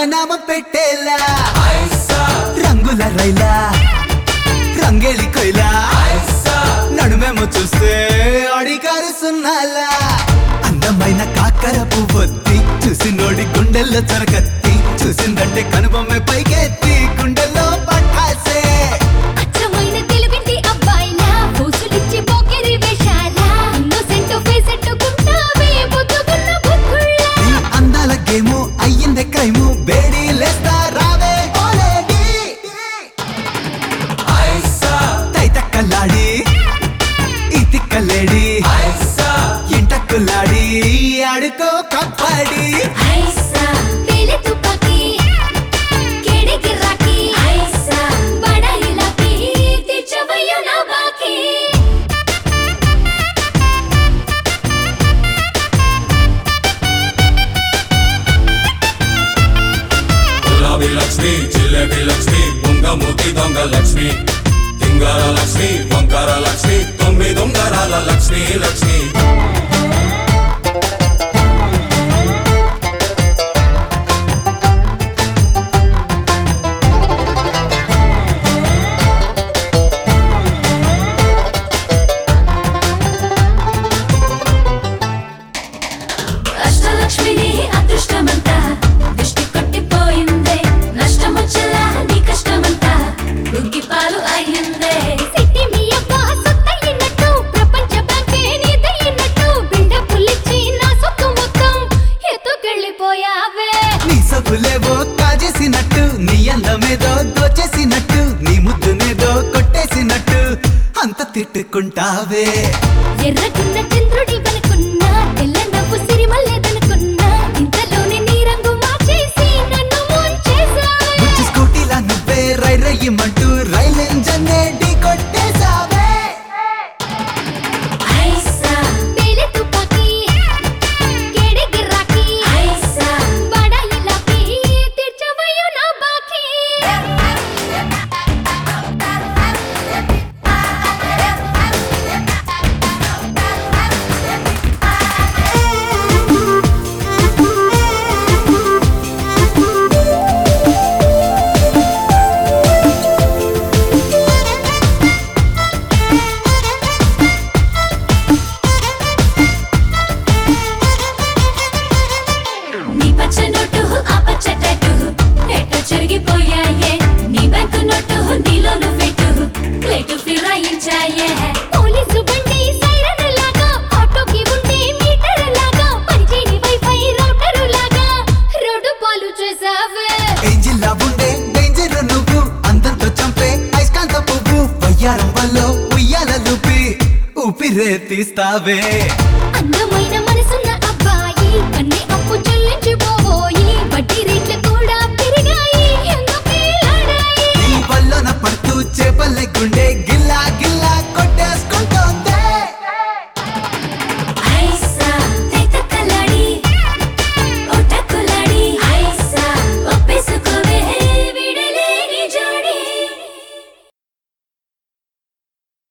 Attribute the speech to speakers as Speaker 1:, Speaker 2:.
Speaker 1: నామం పెట్టేలా రంగుల రైలా రంగేలి కొయిలా నడుమేమో చూస్తే అడిగారు సున్నాలా అందమైన కాకర పువ్వొత్తి చూసి నోడి గుండెల్లో చొరగత్తి చూసిందంటే కనుబొమ్మ పైకెత్తి గుండెల్లో పట్టాసే
Speaker 2: అచ్చమైన తెలుగింటి అబ్బాయిలా పూసులిచ్చి పోకిరి వేషాల ఇన్నోసెంట్ ఫేస్ ఎట్టుకుంటావే బుద్ధుకున్న బుద్ధుళ్ళ
Speaker 1: నీ అందాల గేము అయ్యిందే క్రైము బేడీ లేస్తా రావే ఓలేడి తైతక్కలాడి ఈ తిక్కలేడి ఇంటక్కులాడి ఆడుకో కప్పడి
Speaker 2: ఐసా పేలే తుపాకీ కేడి గిరాకీ ఐసా బడా ఇలాకీ తెచ్చవయ్యో నా బాకీ
Speaker 3: గులాబీ లక్ష్మి జిలేబీ లక్ష్మి బుంగమూతి దొంగ లక్ష్మి తింగార లక్ష్మి వంకర లక్ష్మి తొమ్మిది దొంగరాల లక్ష్మి లక్ష్మి
Speaker 2: అష్టలక్ష్మిని అదృష్టమంతా దృష్టి కొట్టిపోయిందే నష్టమొచ్చలా నీ కష్టమంతా ఉగ్గి పాలు అయ్యిందే సిట్టి మీ అబ్బ సొత్తయినట్టు ప్రపంచ బ్యాంకే నీదయినట్టు బిల్డప్ పుల్లిచ్చి నా సొత్తు మొత్తం ఎత్తుకెళ్ళిపోయావే
Speaker 1: నీ సబ్బులేవో కాజేసినట్టు నీ అందమేదో దోచేసినట్టు నీ ముద్దునేదో కొట్టేసినట్టు అంత తిట్టుకుంటావే
Speaker 2: ఎర్రకున్న చంద్రుడి వనుకున్నా తెల్ల నవ్వు సిరిమల్లేదనుకున్నా ఇంతలోనే నీ రంగు మార్చేసి నన్ను ముంచేసావే
Speaker 1: బుజ్జి స్కూటీలా నువ్వే రై రయ్యమంటూ రైలు ఇంజన్ ఢీ కొట్టేసావే
Speaker 2: ఐసా పేలే తుపాకీ కేడి గిరాకీ ఐసా బడా ఇలాకీ తెచ్చవయ్యో నా బాకీ నీ పచ్చ నోటు ఆ పచ్చ టెట్టు ఎట్ట చెరిగిపోయాయే నీ బ్యాంకు నోటు నీలో నువ్వెట్టు ప్లేటు ఫిరాయించాయే పోలీసు బండి సైరన్ లాగా ఆటోకి ఉండే మీటర్ లాగా పనిచేయని వైఫై రౌటర్ లాగా రోడ్డు పాలు చేసావే
Speaker 1: ఏంజిల్లా ఉండే డేంజర్ నువ్వు అందంతో చంపే ఐస్కాంత పువ్వు వయ్యారం వల్ల ఉయ్యాల లూపి ఊపిరే తీస్తావే
Speaker 2: అందమైన